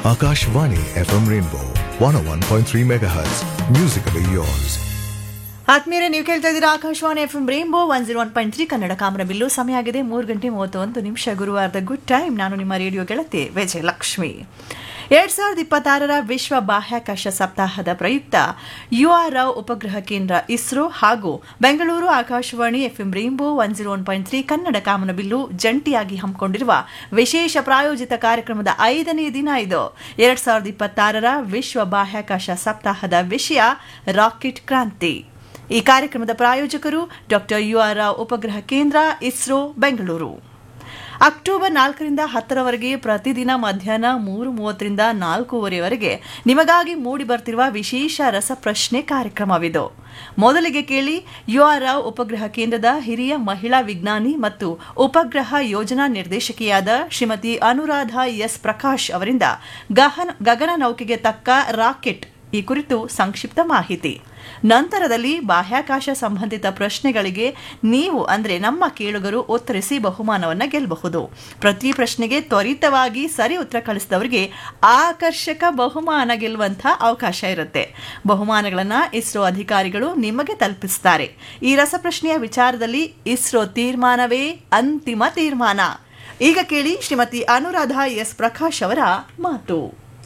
Akashvani FM Rainbow 101.3 MHz. Musically yours. ಆತ್ಮೀಯರೇ ನೀವು ಕೇಳ್ತಾ ಇದ್ದೀರಾ Akashvani F M rainbow one zero one point three Kannada Kamanabillu ಸಮಯ ಆಗಿದೆ ಮೂರು ಗಂಟೆ ಮೂವತ್ತೊಂದು ನಿಮಿಷ ಗುರುವಾರದ ಗುಡ್ ಟೈಮ್ ನಾನು ನಿಮ್ಮ ರೇಡಿಯೋ ಗೆಳತಿ ವಿಜಯಲಕ್ಷ್ಮಿ ಎರಡ್ ಸಾವಿರದ ಇಪ್ಪತ್ತಾರರ ವಿಶ್ವ ಬಾಹ್ಯಾಕಾಶ ಸಪ್ತಾಹದ ಪ್ರಯುಕ್ತ ಯು ಆರ್ ರಾವ್ ಉಪಗ್ರಹ ಕೇಂದ್ರ ಇಸ್ರೋ ಹಾಗೂ Bengaluru Akashvani FM rainbow one zero one point three Kannada Kamanabillu ಜಂಟಿಯಾಗಿ ಹಮ್ಮಿಕೊಂಡಿರುವ ವಿಶೇಷ ಪ್ರಾಯೋಜಿತ ಕಾರ್ಯಕ್ರಮದ ಐದನೇ ದಿನ ಇದು ಎರಡ್ ಸಾವಿರದ ಇಪ್ಪತ್ತಾರರ ವಿಶ್ವ ಬಾಹ್ಯಾಕಾಶ ಸಪ್ತಾಹದ ವಿಷಯ ರಾಕೆಟ್ ಕ್ರಾಂತಿ ಈ ಕಾರ್ಯಕ್ರಮದ ಪ್ರಾಯೋಜಕರು ಡಾಕ್ಟರ್ ಯು ಆರ್ ರಾವ್ ಉಪಗ್ರಹ ಕೇಂದ್ರ ಇಸ್ರೋ ಬೆಂಗಳೂರು ಅಕ್ಟೋಬರ್ ನಾಲ್ಕರಿಂದ ಹತ್ತರವರೆಗೆ ಪ್ರತಿದಿನ ಮಧ್ಯಾಹ್ನ ಮೂರು ಮೂವತ್ತರಿಂದ ನಾಲ್ಕೂವರೆವರೆಗೆ ನಿಮಗಾಗಿ ಮೂಡಿ ಬರ್ತಿರುವ ವಿಶೇಷ ರಸಪ್ರಶ್ನೆ ಕಾರ್ಯಕ್ರಮವಿದು ಮೊದಲಿಗೆ ಕೇಳಿ ಯು ಆರ್ ರಾವ್ ಉಪಗ್ರಹ ಕೇಂದ್ರದ ಹಿರಿಯ ಮಹಿಳಾ ವಿಜ್ಞಾನಿ ಮತ್ತು ಉಪಗ್ರಹ ಯೋಜನಾ ನಿರ್ದೇಶಕಿಯಾದ ಶ್ರೀಮತಿ ಅನುರಾಧ ಎಸ್ ಪ್ರಕಾಶ್ ಅವರಿಂದ ಗಹನ ಗಗನ ನೌಕೆಗೆ ತಕ್ಕ ರಾಕೆಟ್ ಈ ಕುರಿತು ಸಂಕ್ಷಿಪ್ತ ಮಾಹಿತಿ ನಂತರದಲ್ಲಿ ಬಾಹ್ಯಾಕಾಶ ಸಂಬಂಧಿತ ಪ್ರಶ್ನೆಗಳಿಗೆ ನೀವು ಅಂದ್ರೆ ನಮ್ಮ ಕೇಳುಗರು ಉತ್ತರಿಸಿ ಬಹುಮಾನವನ್ನ ಗೆಲ್ಲಬಹುದು ಪ್ರತಿ ಪ್ರಶ್ನೆಗೆ ತ್ವರಿತವಾಗಿ ಸರಿ ಉತ್ತರ ಕಳಿಸಿದವರಿಗೆ ಆಕರ್ಷಕ ಬಹುಮಾನ ಗೆಲ್ಲುವಂಥ ಅವಕಾಶ ಇರುತ್ತೆ ಬಹುಮಾನಗಳನ್ನ ಇಸ್ರೋ ಅಧಿಕಾರಿಗಳು ನಿಮಗೆ ತಲುಪಿಸ್ತಾರೆ ಈ ರಸಪ್ರಶ್ನೆಯ ವಿಚಾರದಲ್ಲಿ ಇಸ್ರೋ ತೀರ್ಮಾನವೇ ಅಂತಿಮ ತೀರ್ಮಾನ ಈಗ ಕೇಳಿ ಶ್ರೀಮತಿ ಅನುರಾಧ ಎಸ್ ಪ್ರಕಾಶ್ ಅವರ ಮಾತು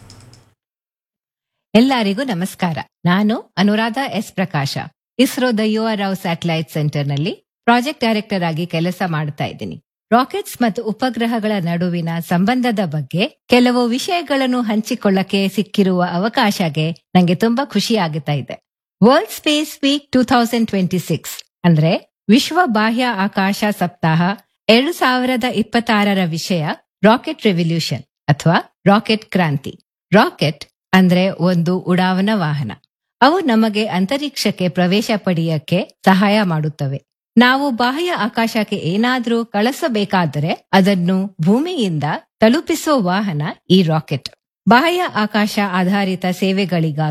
ಎಲ್ಲರಿಗೂ ನಮಸ್ಕಾರ ನಾನು ಅನುರಾಧ ಎಸ್ ಪ್ರಕಾಶ ಇಸ್ರೋದ ಯು ಆರ್ ರಾವ್ ಸ್ಯಾಟಲೈಟ್ ಸೆಂಟರ್ನಲ್ಲಿ ಪ್ರಾಜೆಕ್ಟ್ ಡೈರೆಕ್ಟರ್ ಆಗಿ ಕೆಲಸ ಮಾಡ್ತಾ ಇದ್ದೀನಿ ರಾಕೆಟ್ಸ್ ಮತ್ತು ಉಪಗ್ರಹಗಳ ನಡುವಿನ ಸಂಬಂಧದ ಬಗ್ಗೆ ಕೆಲವು ವಿಷಯಗಳನ್ನು ಹಂಚಿಕೊಳ್ಳಕ್ಕೆ ಸಿಕ್ಕಿರುವ ಅವಕಾಶಗೆ ನಂಗೆ ತುಂಬಾ ಖುಷಿ ಆಗುತ್ತಾ ಇದೆ world space week two thousand twenty six ಅಂದ್ರೆ ವಿಶ್ವ ಬಾಹ್ಯ ಆಕಾಶ ಸಪ್ತಾಹ ಎರಡು ಸಾವಿರದ ಇಪ್ಪತ್ತಾರರ ವಿಷಯ ರಾಕೆಟ್ ರೆವಲ್ಯೂಷನ್ ಅಥವಾ ರಾಕೆಟ್ ಕ್ರಾಂತಿ ರಾಕೆಟ್ ಅಂದ್ರೆ ಒಂದು ಉಡಾವಣಾ ವಾಹನ ಅವು ನಮಗೆ ಅಂತರಿಕ್ಷಕ್ಕೆ ಪ್ರವೇಶ ಪಡೆಯಕ್ಕೆ ಸಹಾಯ ಮಾಡುತ್ತವೆ ನಾವು ಬಾಹ್ಯ ಆಕಾಶಕ್ಕೆ ಏನಾದ್ರೂ ಕಳಿಸಬೇಕಾದರೆ ಅದನ್ನು ಭೂಮಿಯಿಂದ ತಲುಪಿಸುವ ವಾಹನ ಈ ರಾಕೆಟ್ ಬಾಹ್ಯ ಆಕಾಶ ಆಧಾರಿತ ಸೇವೆಗಳಿಗಾಗಿ